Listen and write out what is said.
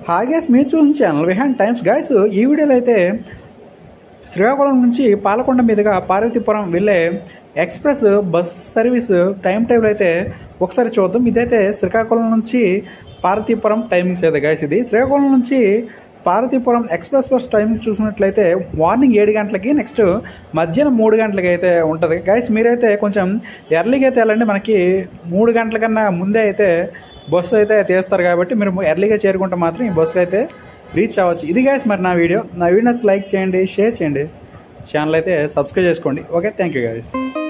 hi gas మీరు చూసిన channel Vihaan times guys ఈ వీడియోలో అయితే శ్రీకాకుళం నుంచి పాలకొండ మీదుగా పార్వతీపురం వెళ్ళే express bus service time table అయితే ఒకసారి చూద్దాం ఇదైతే శ్రీకాకుళం నుంచి పార్వతీపురం టైమింగ్స్ అయితే గాయస్ ఇది శ్రీకాకుళం నుంచి పార్వతీపురం ఎక్స్ప్రెస్ బస్ టైమింగ్స్ చూసినట్లయితే మార్నింగ్ ఏడు గంటలకి నెక్స్ట్ మధ్యాహ్నం మూడు గంటలకి అయితే ఉంటుంది గైస్ మీరైతే కొంచెం ఎర్లీగా అయితే వెళ్ళండి మనకి మూడు గంటల కన్నా ముందే అయితే బస్సు అయితే తీస్తారు కాబట్టి మీరు ఎర్లీగా చేరుకుంటే మాత్రం ఈ బస్సులో అయితే రీచ్ అవ్వచ్చు ఇది గైస్ మరి నా వీడియో నా వీడియోస్ లైక్ చేయండి షేర్ చేయండి ఛానల్ అయితే సబ్స్క్రైబ్ చేసుకోండి ఓకే థ్యాంక్ యూ గైస్